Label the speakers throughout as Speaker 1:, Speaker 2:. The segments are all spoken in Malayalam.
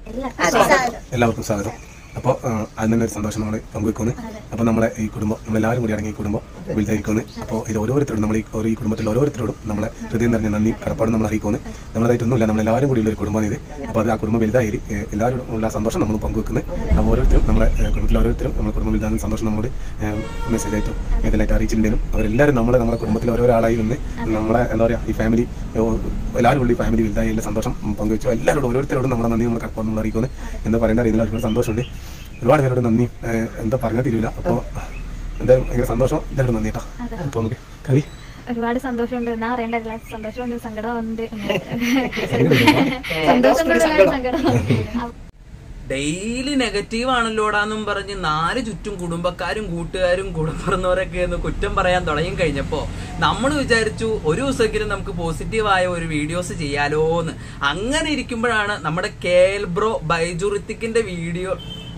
Speaker 1: എല്ലാവർക്കും സ്വാഗതം അപ്പോൾ അതിൽ തന്നെ ഒരു സന്തോഷം നമ്മൾ പങ്കുവെക്കുന്നു അപ്പോൾ നമ്മളെ ഈ കുടുംബം നമ്മളെല്ലാവരും കൂടി അടങ്ങിയ ഈ കുടുംബം വലുതായിരിക്കുന്നു അപ്പോൾ ഇത് ഓരോരുത്തരോടും നമ്മൾ ഈ ഒരു ഈ കുടുംബത്തിൽ ഓരോരുത്തരോടും നമ്മളെ ഹൃദയം നിറഞ്ഞ നന്ദി കടപ്പാടും നമ്മൾ അറിയിക്കുന്നു നമ്മളതായിട്ടൊന്നുമില്ല നമ്മളെല്ലാവരും കൂടി ഉള്ള ഒരു കുടുംബമാണ് ഇത് അപ്പോൾ അത് ആ കുടുംബം വലുതായി ഏഹ്, എല്ലാവരോടും ഉള്ള സന്തോഷം നമ്മൾ പങ്കുവെക്കുന്നത് അപ്പോൾ ഓരോരുത്തരും നമ്മളെ ഏഹ്, കുടുംബത്തിലെ ഓരോരുത്തരും നമ്മുടെ കുടുംബം വലുതാകുന്ന സന്തോഷം നമ്മളോട് മെസ്സേജ് ആയിട്ടും ഇതിലായിട്ട് അറിയിച്ചിട്ടുണ്ടെങ്കിലും അവരെല്ലാവരും നമ്മളെ നമ്മുടെ കുടുംബത്തിലെ ഓരോരാളായി നിന്ന് നമ്മളെ എന്താ പറയുക ഈ ഫാമിലി എല്ലാവരും ഉള്ള ഈ ഫാമിലി വലുതായി എല്ലാ സന്തോഷം പങ്കുവെച്ചു എല്ലാവരോടും ഓരോരുത്തരോടും നമ്മുടെ നന്ദി നമ്മൾ കടപ്പാട് നമ്മൾ അറിയിക്കുന്നത് എന്താ പറയേണ്ട അറിയില്ല ഒരുപാട് സന്തോഷമുണ്ട് ഒരുപാട് പേരോട് നന്ദി ഏഹ്, എന്താ പറഞ്ഞാൽ തീരില്ല അപ്പോൾ എന്തായാലും ഭയങ്കര സന്തോഷം എല്ലാവരും നന്ദി കേട്ടോ അപ്പോൾ നമുക്ക് കവി
Speaker 2: ഒരുപാട് സന്തോഷമുണ്ട് എന്നാ അറിയണ്ടല്ല സന്തോഷമുണ്ട് സങ്കടമുണ്ട് സന്തോഷം കൊണ്ട് സങ്കടം
Speaker 3: ഡെയിലി നെഗറ്റീവ് ആണല്ലോടാന്നും പറഞ്ഞ് നാല് ചുറ്റും കുടുംബക്കാരും കൂട്ടുകാരും കുടുംബറന്നവരൊക്കെ എന്ന് കുറ്റം പറയാൻ തുടങ്ങി കഴിഞ്ഞപ്പോ നമ്മൾ വിചാരിച്ചു ഒരു ദിവസമെങ്കിലും നമുക്ക് പോസിറ്റീവായ ഒരു വീഡിയോസ് ചെയ്യാലോന്ന് അങ്ങനെ ഇരിക്കുമ്പോഴാണ് നമ്മുടെ കെ എൽ ബ്രോ ബൈജുറിത്തിക്കിന്റെ വീഡിയോ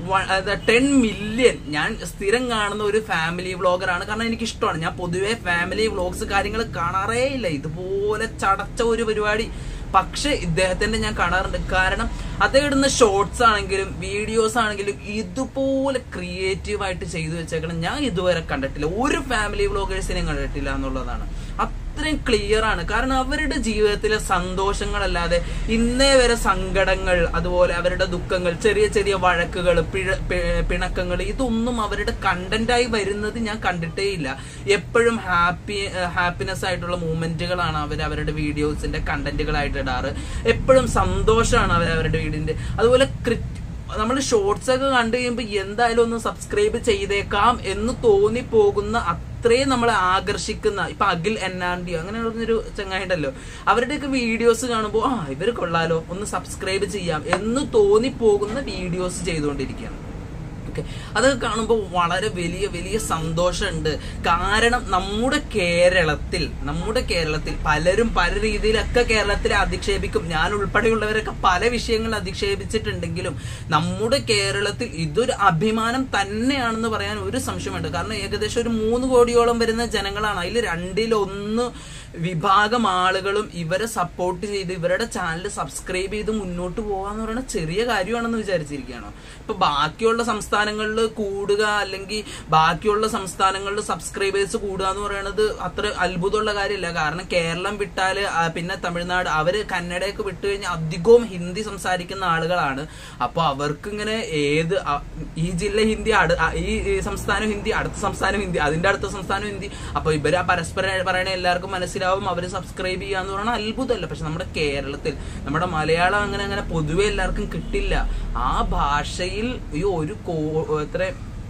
Speaker 3: ടെൻ മില്യൺ ഞാൻ സ്ഥിരം കാണുന്ന ഒരു ഫാമിലി വ്ളോഗറാണ് കാരണം എനിക്ക് ഇഷ്ടമാണ് ഞാൻ പൊതുവേ ഫാമിലി വ്ളോഗ്സ് കാര്യങ്ങൾ കാണാറേ ഇല്ല ഇതുപോലെ ചടച്ച ഒരു പരിപാടി പക്ഷെ ഇദ്ദേഹത്തിന്റെ ഞാൻ കാണാറുണ്ട് കാരണം അദ്ദേഹം ഇടുന്ന ഷോർട്സ് ആണെങ്കിലും വീഡിയോസ് ആണെങ്കിലും ഇതുപോലെ ക്രിയേറ്റീവ് ആയിട്ട് ചെയ്തു വെച്ചേക്കണം ഞാൻ ഇതുവരെ കണ്ടിട്ടില്ല ഒരു ഫാമിലി വ്ളോഗേഴ്സിനെയും കണ്ടിട്ടില്ല എന്നുള്ളതാണ് അത്രയും ക്ലിയർ ആണ് കാരണം അവരുടെ ജീവിതത്തിലെ സന്തോഷങ്ങളല്ലാതെ ഇന്നേ വരെ സങ്കടങ്ങൾ അതുപോലെ അവരുടെ ദുഃഖങ്ങൾ ചെറിയ ചെറിയ വഴക്കുകൾ പിഴ പി- പിണക്കങ്ങൾ ഇതൊന്നും അവരുടെ കണ്ടന്റായി വരുന്നത് ഞാൻ കണ്ടിട്ടേ ഇല്ല എപ്പോഴും ഹാപ്പി ഹാപ്പിനെസ് ആയിട്ടുള്ള മൂമെന്റുകളാണ് അവർ അവരുടെ വീഡിയോസിന്റെ കണ്ടന്റുകളായിട്ട് ഇടാറ് എപ്പോഴും സന്തോഷമാണ് അവർ അവരുടെ വീടിന്റെ അതുപോലെ ക്രിറ്റ് നമ്മൾ ഷോർട്സ് ഒക്കെ കണ്ടു കഴിയുമ്പോൾ എന്തായാലും ഒന്ന് സബ്സ്ക്രൈബ് ചെയ്തേക്കാം എന്ന് തോന്നി പോകുന്ന അത്രയും നമ്മളെ ആകർഷിക്കുന്ന ഇപ്പൊ അഖിൽ എൻ ആർ ഡി അങ്ങനെ പറഞ്ഞൊരു ചങ്ങായി ഉണ്ടല്ലോ അവരുടെയൊക്കെ വീഡിയോസ് കാണുമ്പോൾ ആ ഇവർ കൊള്ളാലോ ഒന്ന് സബ്സ്ക്രൈബ് ചെയ്യാം എന്ന് തോന്നി പോകുന്ന വീഡിയോസ് ചെയ്തുകൊണ്ടിരിക്കുകയാണ് ഓക്കെ അതൊക്കെ കാണുമ്പോൾ വളരെ വലിയ വലിയ സന്തോഷമുണ്ട് കാരണം നമ്മുടെ കേരളത്തിൽ നമ്മുടെ കേരളത്തിൽ പലരും പല രീതിയിലൊക്കെ കേരളത്തിൽ അധിക്ഷേപിക്കും ഞാൻ ഉൾപ്പെടെയുള്ളവരൊക്കെ പല വിഷയങ്ങൾ അധിക്ഷേപിച്ചിട്ടുണ്ടെങ്കിലും നമ്മുടെ കേരളത്തിൽ ഇതൊരു അഭിമാനം തന്നെയാണെന്ന് പറയാൻ ഒരു സംശയമുണ്ട് കാരണം ഏകദേശം ഒരു മൂന്ന് കോടിയോളം വരുന്ന ജനങ്ങളാണ് അതിൽ രണ്ടിലൊന്ന് വിഭാഗം ആളുകളും ഇവരെ സപ്പോർട്ട് ചെയ്ത് ഇവരുടെ ചാനൽ സബ്സ്ക്രൈബ് ചെയ്ത് മുന്നോട്ട് പോകാന്ന് പറയുന്നത് ചെറിയ കാര്യമാണെന്ന് വിചാരിച്ചിരിക്കുകയാണോ ഇപ്പൊ ബാക്കിയുള്ള സംസ്ഥാനങ്ങളിൽ കൂടുക അല്ലെങ്കിൽ ബാക്കിയുള്ള സംസ്ഥാനങ്ങളിൽ സബ്സ്ക്രൈബേഴ്സ് കൂടുക എന്ന് പറയുന്നത് അത്ര അത്ഭുതമുള്ള കാര്യമില്ല കാരണം കേരളം വിട്ടാല് ആ, പിന്നെ തമിഴ്നാട് അവര് കന്നഡയൊക്കെ വിട്ടു കഴിഞ്ഞാൽ അധികവും ഹിന്ദി സംസാരിക്കുന്ന ആളുകളാണ് അപ്പൊ അവർക്ക് ഇങ്ങനെ ഏത് അ- ഈ ജില്ല ഹിന്ദി അടു- ആ, ഈ ഈ സംസ്ഥാനം ഹിന്ദി അടുത്ത സംസ്ഥാനം ഹിന്ദി അതിന്റെ അടുത്ത സംസ്ഥാനം ഹിന്ദി അപ്പൊ ഇവര് ആ പരസ്പരം പറയണ എല്ലാവർക്കും മനസ്സിലാവും അവര് സബ്സ്ക്രൈബ് ചെയ്യാന്ന് പറഞ്ഞാൽ അത്ഭുതമല്ല പക്ഷെ നമ്മുടെ കേരളത്തിൽ നമ്മുടെ മലയാളം അങ്ങനെ അങ്ങനെ പൊതുവെ എല്ലാവർക്കും കിട്ടില്ല ആ ഭാഷയിൽ ഈ ഒരു കോ എത്ര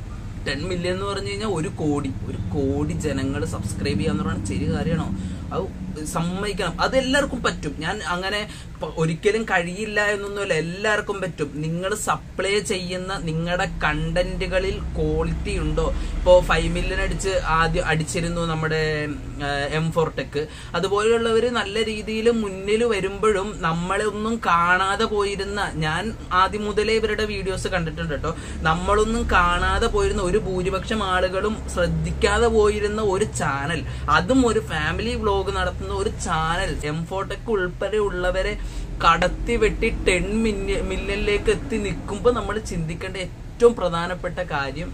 Speaker 3: ടെൻ മില്യൺ എന്ന് പറഞ്ഞു കഴിഞ്ഞാൽ ഒരു കോടി ഒരു കോടി ജനങ്ങൾ സബ്സ്ക്രൈബ് ചെയ്യാന്ന് പറഞ്ഞാൽ ചെറിയ കാര്യമാണോ അത് സമ്മതിക്കണം അത് എല്ലാവർക്കും പറ്റും ഞാൻ അങ്ങനെ പ- ഒരിക്കലും കഴിയില്ല എന്നൊന്നുമില്ല എല്ലാവർക്കും പറ്റും നിങ്ങൾ സപ്ലൈ ചെയ്യുന്ന നിങ്ങളുടെ കണ്ടന്റുകളിൽ ക്വാളിറ്റി ഉണ്ടോ ഇപ്പോ ഫൈവ് മില്യൺ അടിച്ച് ആദ്യം അടിച്ചിരുന്നു നമ്മുടെ എം ഫോർ ടെക് അതുപോലെയുള്ളവർ നല്ല രീതിയിൽ മുന്നിൽ വരുമ്പോഴും നമ്മളെ ഒന്നും കാണാതെ പോയിരുന്ന ഞാൻ ആദ്യം മുതലേ ഇവരുടെ വീഡിയോസ് കണ്ടിട്ടുണ്ട് കേട്ടോ നമ്മളൊന്നും കാണാതെ പോയിരുന്ന ഒരു ഭൂരിപക്ഷം ആളുകളും ശ്രദ്ധിക്കാതെ പോയിരുന്ന ഒരു ചാനൽ അതും ഒരു ഫാമിലി വ്ലോഗ് നടത്തുന്ന ഒരു ചാനൽ എം ഫോട്ടെക് ഉൾപ്പെടെ ഉള്ളവരെ കടത്തി വെട്ടി ടെൻ മില്യൺ മില്യണിലേക്ക് എത്തി നിൽക്കുമ്പോൾ നമ്മൾ ചിന്തിക്കേണ്ട ഏറ്റവും പ്രധാനപ്പെട്ട കാര്യം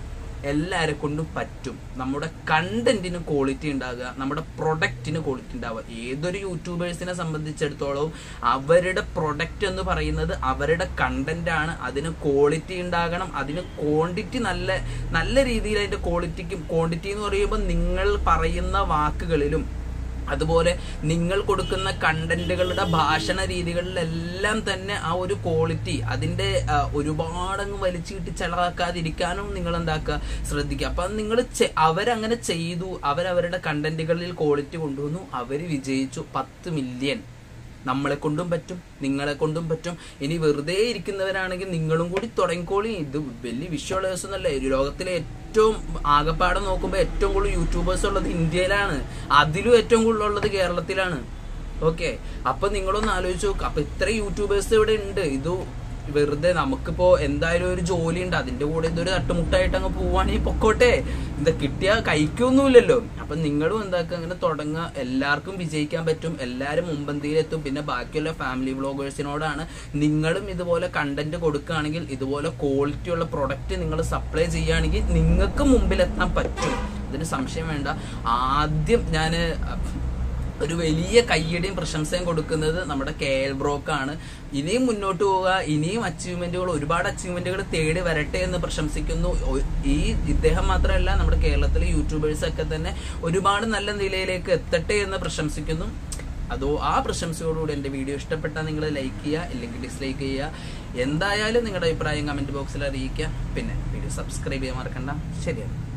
Speaker 3: എല്ലാരെ കൊണ്ടും പറ്റും നമ്മുടെ കണ്ടന്റിന് ക്വാളിറ്റി ഉണ്ടാകുക നമ്മുടെ പ്രൊഡക്റ്റിന് ക്വാളിറ്റി ഉണ്ടാവുക ഏതൊരു യൂട്യൂബേഴ്സിനെ സംബന്ധിച്ചിടത്തോളം അവരുടെ പ്രൊഡക്റ്റ് എന്ന് പറയുന്നത് അവരുടെ കണ്ടന്റ് ആണ് അതിന് ക്വാളിറ്റി ഉണ്ടാകണം അതിന് ക്വാണ്ടിറ്റി നല്ല നല്ല രീതിയിൽ അതിന്റെ ക്വാളിറ്റിക്കും ക്വാണ്ടിറ്റി എന്ന് പറയുമ്പോൾ നിങ്ങൾ പറയുന്ന വാക്കുകളിലും അതുപോലെ നിങ്ങൾ കൊടുക്കുന്ന കണ്ടന്റുകളുടെ ഭാഷണ രീതികളിലെല്ലാം തന്നെ ആ ഒരു ക്വാളിറ്റി അതിന്റെ ആ, ഒരുപാടങ്ങ് വലിച്ചു കിട്ടി ചെലവാക്കാതിരിക്കാനും നിങ്ങൾ എന്താക്കുക ശ്രദ്ധിക്കുക അപ്പൊ നിങ്ങൾ അവരങ്ങനെ ചെയ്തു അവരവരുടെ കണ്ടന്റുകളിൽ ക്വാളിറ്റി കൊണ്ടുവന്നു അവര് വിജയിച്ചു പത്ത് മില്യൺ നമ്മളെ കൊണ്ടും പറ്റും നിങ്ങളെ കൊണ്ടും പറ്റും ഇനി വെറുതെ ഇരിക്കുന്നവരാണെങ്കിൽ നിങ്ങളും കൂടി തുടങ്ങിക്കോളി ഇത് വലിയ വിഷയമുള്ള ദിവസമൊന്നുമല്ല ഈ ലോകത്തിലെ ഏറ്റവും ആകപ്പാടെ നോക്കുമ്പോൾ ഏറ്റവും കൂടുതൽ യൂട്യൂബേഴ്സ് ഉള്ളത് ഇന്ത്യയിലാണ് അതിലും ഏറ്റവും കൂടുതൽ ഉള്ളത് കേരളത്തിലാണ് ഓക്കെ അപ്പൊ നിങ്ങളൊന്ന് ആലോചിച്ച് നോക്ക് അപ്പൊ ഇത്ര യൂട്യൂബേഴ്സ് ഇവിടെ ഉണ്ട് ഇത് വെറുതെ നമുക്കിപ്പോ എന്തായാലും ഒരു ജോലി ഉണ്ട് അതിന്റെ കൂടെ ഇതൊരു തട്ടുമുട്ടായിട്ട് അങ്ങ് പോവാണെങ്കിൽ പൊക്കോട്ടെ ഇത് കിട്ടിയാൽ കഴിക്കൊന്നുമില്ലല്ലോ അപ്പൊ നിങ്ങളും എന്താക്കുക അങ്ങനെ തുടങ്ങുക എല്ലാവർക്കും വിജയിക്കാൻ പറ്റും എല്ലാവരും മുമ്പന്തിയിലെത്തും പിന്നെ ബാക്കിയുള്ള ഫാമിലി വ്ളോഗേഴ്സിനോടാണ് നിങ്ങളും ഇതുപോലെ കണ്ടന്റ് കൊടുക്കുകയാണെങ്കിൽ ഇതുപോലെ ക്വാളിറ്റി ഉള്ള പ്രൊഡക്റ്റ് നിങ്ങൾ സപ്ലൈ ചെയ്യുകയാണെങ്കിൽ നിങ്ങൾക്ക് മുമ്പിലെത്താൻ പറ്റും ഇതിന് സംശയം വേണ്ട ആദ്യം ഞാൻ ഒരു വലിയ കയ്യടിയും പ്രശംസയും കൊടുക്കുന്നത് നമ്മുടെ കെ എൽ ബ്രോക്കാണ് ഇനിയും മുന്നോട്ട് പോവുക ഇനിയും അച്ചീവ്മെന്റുകൾ ഒരുപാട് അച്ചീവ്മെന്റുകൾ തേടി വരട്ടെ എന്ന് പ്രശംസിക്കുന്നു ഒ- ഈ ഇദ്ദേഹം മാത്രമല്ല നമ്മുടെ കേരളത്തിലെ യൂട്യൂബേഴ്സ് ഒക്കെ തന്നെ ഒരുപാട് നല്ല നിലയിലേക്ക് എത്തട്ടെ എന്ന് പ്രശംസിക്കുന്നു അതോ ആ പ്രശംസയോടുകൂടി എൻ്റെ വീഡിയോ ഇഷ്ടപ്പെട്ടാൽ നിങ്ങൾ ലൈക്ക് ചെയ്യുക ഇല്ലെങ്കിൽ ഡിസ്ലൈക്ക് ചെയ്യുക എന്തായാലും നിങ്ങളുടെ അഭിപ്രായം കമന്റ് ബോക്സിൽ അറിയിക്കുക പിന്നെ വീഡിയോ സബ്സ്ക്രൈബ് ചെയ്യാൻ മറക്കണ്ട ശരിയാണ്